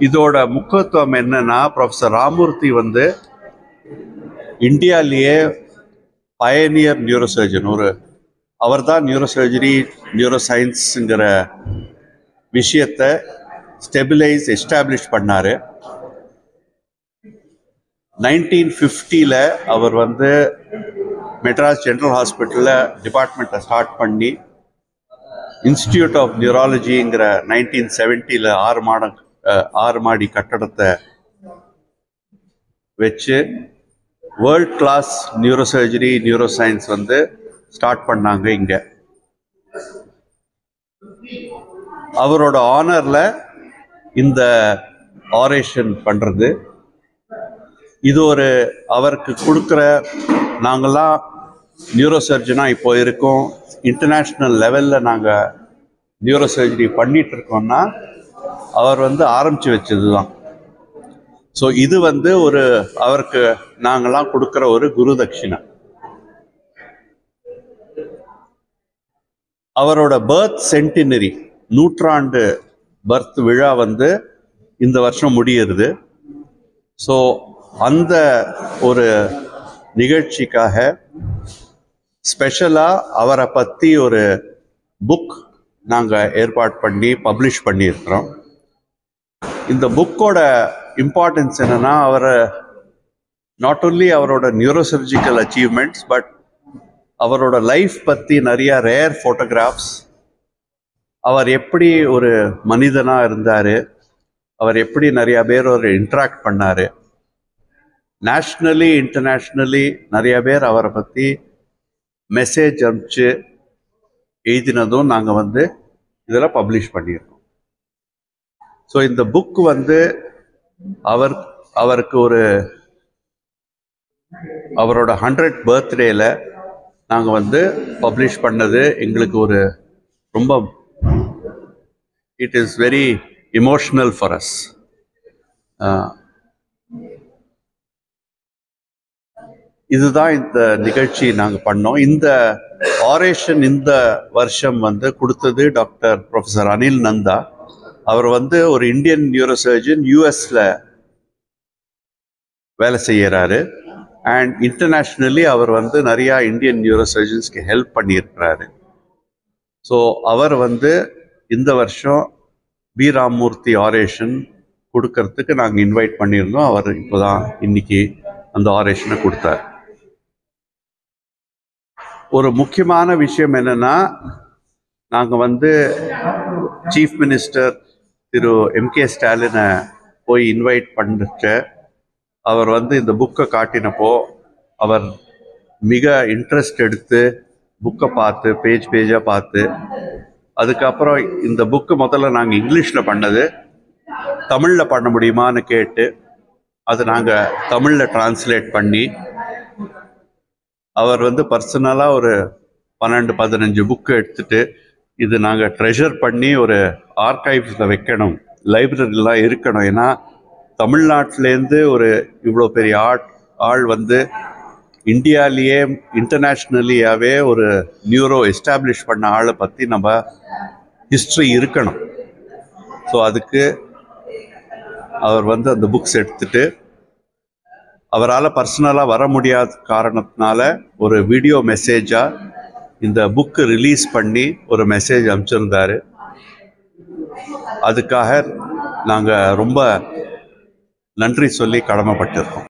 இதோட முக்கியத்துவம் என்னன்னா ப்ரொஃபஸர் ராமூர்த்தி வந்து இந்தியாலேயே பயனியர் நியூரோசர்ஜன் ஒரு அவர் தான் நியூரோசர்ஜரி நியூரோ சயின்ஸுங்கிற விஷயத்தை ஸ்டெபிலைஸ் எஸ்டாப்ளிஷ் பண்ணார் நைன்டீன் ஃபிஃப்டியில் அவர் வந்து மெட்ராஸ் ஜென்ரல் ஹாஸ்பிட்டலில் டிபார்ட்மெண்ட்டை ஸ்டார்ட் பண்ணி இன்ஸ்டிடியூட் ஆஃப் நியூராலஜிங்கிற நைன்டீன் செவன்ட்டியில் ஆறு மாட அஹ், ஆறு மாடி கட்டடத்தை வச்சு world class neurosurgery neuro science வந்து ஸ்டார்ட் பண்ணாங்க இங்கே அவரோட ஆனரில் இந்த ஆரேஷன் பண்ணுறது இது ஒரு அவருக்கு கொடுக்குற நாங்கள்லாம் நியூரோ சர்ஜனாக இப்போ இருக்கோம் இன்டர்நேஷ்னல் லெவலில் நாங்கள் நியூரோ சர்ஜரி பண்ணிட்டு இருக்கோம்னா அவர் வந்து ஆரம்பித்து வச்சது தான் ஸோ இது வந்து ஒரு அவருக்கு நாங்கள்லாம் கொடுக்குற ஒரு குரு தட்சிணை அவரோட பர்த் சென்டினரி நூற்றாண்டு பர்த் விழா வந்து இந்த வருஷம் முடியுது ஸோ அந்த ஒரு நிகழ்ச்சிக்காக ஸ்பெஷலாக அவரை பற்றி ஒரு புக் நாங்கள் ஏற்பாடு பண்ணி பப்ளிஷ் பண்ணியிருக்கிறோம் இந்த புக்கோட இம்பார்ட்டன்ஸ் என்னன்னா அவரை நாட் only அவரோட நியூரோசர்ஜிக்கல் அச்சீவ்மெண்ட்ஸ் பட் அவரோட லைஃப் பற்றி நிறைய ரேர் ஃபோட்டோகிராஃப்ஸ் அவர் எப்படி ஒரு மனிதனாக இருந்தார் அவர் எப்படி நிறைய பேர் ஒரு இன்ட்ராக்ட் பண்ணார் நேஷ்னலி இன்டர்நேஷ்னலி நிறைய பேர் அவரை பற்றி மெசேஜ் அனுப்பிச்சு எழுதினதும் நாங்கள் வந்து இதில் பப்ளிஷ் பண்ணியிருக்கோம் ஸோ இந்த புக் வந்து அவர் அவருக்கு ஒரு அவரோட ஹண்ட்ரட் பர்த்டேல நாங்கள் வந்து பப்ளிஷ் பண்ணது எங்களுக்கு ஒரு ரொம்ப it is very emotional for us இதுதான் இந்த நிகழ்ச்சி நாங்கள் பண்ணோம் இந்த ஆரேஷன் இந்த வருஷம் வந்து கொடுத்தது டாக்டர் ப்ரொஃபஸர் அனில் நந்தா அவர் வந்து ஒரு இந்தியன் நியூரோசர்ஜன் யூஎஸ்ல வேலை செய்யறாரு அண்ட் இன்டர்நேஷ்னலி அவர் வந்து நிறையா இந்தியன் நியூரோசர்ஜன்ஸ்க்கு ஹெல்ப் பண்ணியிருக்கிறாரு ஸோ அவர் வந்து இந்த வருஷம் பி ராமூர்த்தி ஆரேஷன் கொடுக்கறதுக்கு நாங்கள் இன்வைட் பண்ணியிருந்தோம் அவர் இப்போதான் இன்னைக்கு அந்த ஆரேஷனை கொடுத்தார் ஒரு முக்கியமான விஷயம் என்னன்னா நாங்கள் வந்து சீஃப் மினிஸ்டர் திரு எம்கே ஸ்டாலினை போய் இன்வைட் பண்ணிட்டு அவர் வந்து இந்த புக்கை காட்டினப்போ அவர் மிக இன்ட்ரெஸ்ட் எடுத்து புக்கை பார்த்து பேஜ் பேஜாக பார்த்து அதுக்கப்புறம் இந்த புக்கு முதல்ல நாங்கள் இங்கிலீஷில் பண்ணது தமிழில் பண்ண முடியுமான்னு கேட்டு அது நாங்கள் தமிழில் டிரான்ஸ்லேட் பண்ணி அவர் வந்து பர்சனலாக ஒரு பன்னெண்டு பதினஞ்சு புக்கு எடுத்துட்டு இது நாங்கள் ட்ரெஷர் பண்ணி ஒரு ஆர்கைவ்ஸில் வைக்கணும் லைப்ரரிலாம் இருக்கணும் ஏன்னா தமிழ்நாட்டிலேருந்து ஒரு இவ்வளோ பெரிய ஆட் ஆள் வந்து இந்தியாலேயே இன்டர்நேஷ்னலியாகவே ஒரு நியூரோ எஸ்டாப்ளிஷ் பண்ண ஆளை பற்றி நம்ம ஹிஸ்ட்ரி இருக்கணும் ஸோ அதுக்கு அவர் வந்து அந்த புக்ஸ் எடுத்துட்டு அவரால் பர்சனலாக வர முடியாத காரணத்தினால ஒரு வீடியோ மெசேஜாக இந்த புக்கு ரிலீஸ் பண்ணி ஒரு மெசேஜ் அனுப்பிச்சிருந்தாரு அதுக்காக நாங்கள் ரொம்ப நன்றி சொல்லி கடமைப்பட்டிருக்கோம்